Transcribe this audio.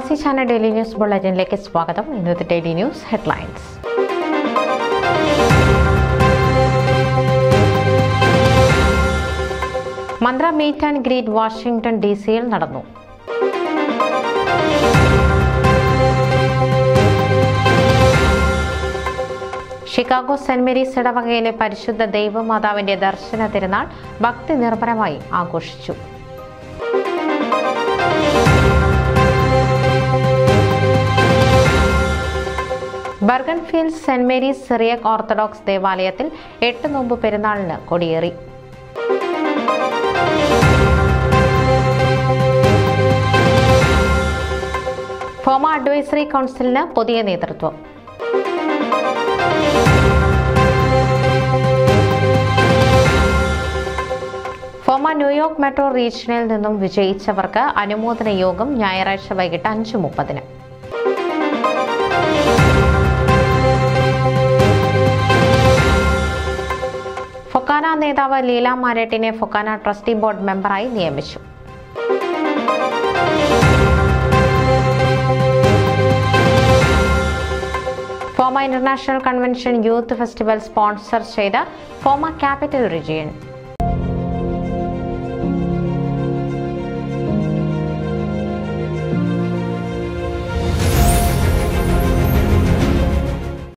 പ്രവാസി channel daily news ബുള്ളറ്റിനിലേക്ക് സ്വാഗതം ഇന്നത്തെ daily news headlines Mantra meet and greet Washington D സിയിൽ നടന്നു ഷിക്കാഗോ സെന്റ് മേരീസ് ഇടവകയിലെ പരിശുദ്ധ ദൈവമാതാവിന്റെ ദർശന തിരുനാൾ ഭക്തി നിർഭരമായി ആഘോഷിച്ചു Bergenfield Saint Mary's Syriac Orthodox ദേവാലയത്തിൽ എട്ട് നോമ്പ് പെരുന്നാളിന് കൊടിയേറി ഫോമ അഡ്വൈസറി കൗൺസിലിന് പുതിയ നേതൃത്വം ഫോമ ന്യൂയോർക്ക് മെട്രോ റീജിയനിൽ നിന്നും വിജയിച്ചവർക്ക് അനുമോദന യോഗം ഞായറാഴ്ച വൈകിട്ട് അഞ്ച് മുപ്പതിന് ഫൊക്കാന നേതാവ് ലീല മാരട്ടിനെ ഫൊക്കാന ട്രസ്റ്റി ബോർഡ് മെമ്പറായി നിയമിച്ചു FOMAA international convention youth festival sponsor ചെയ്ത ഫോമ ക്യാപിറ്റൽ റീജിയൻ